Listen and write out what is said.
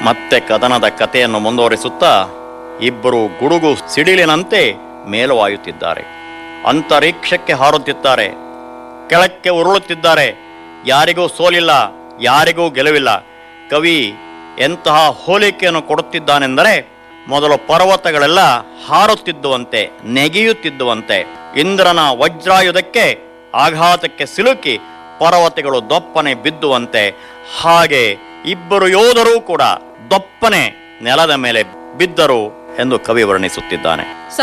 ಮತ್ತೆ ಕದನದ ಕಥೆಯನ್ನು ಮುಂದುವರಿಸುತ್ತಾ ಇಬ್ಬರು ಗುಡುಗು ಸಿಡಿಲಿನಂತೆ ಮೇಲುವಾಯುತ್ತಿದ್ದಾರೆ ಅಂತರಿಕ್ಷಕ್ಕೆ ಹಾರುತ್ತಿದ್ದಾರೆ ಕೆಳಕ್ಕೆ ಉರುಳುತ್ತಿದ್ದಾರೆ ಯಾರಿಗೂ ಸೋಲಿಲ್ಲ ಯಾರಿಗೂ ಗೆಲುವಿಲ್ಲ ಕವಿ ಎಂತಹ ಹೋಲಿಕೆಯನ್ನು ಕೊಡುತ್ತಿದ್ದಾನೆಂದರೆ ಮೊದಲು ಪರ್ವತಗಳೆಲ್ಲ ಹಾರುತ್ತಿದ್ದುವಂತೆ ನೆಗೆಯುತ್ತಿದ್ದುವಂತೆ ಇಂದ್ರನ ವಜ್ರಾಯುಧಕ್ಕೆ ಆಘಾತಕ್ಕೆ ಸಿಲುಕಿ ಪರ್ವತಗಳು ದೊಪ್ಪನೆ ಬಿದ್ದುವಂತೆ ಹಾಗೆ ಇಬ್ಬರು ಯೋಧರೂ ಕೂಡ ದೊಪ್ಪನೆ ನೆಲದ ಮೇಲೆ ಬಿದ್ದರು ಎಂದು ಕವಿ ವರ್ಣಿಸುತ್ತಿದ್ದಾನೆ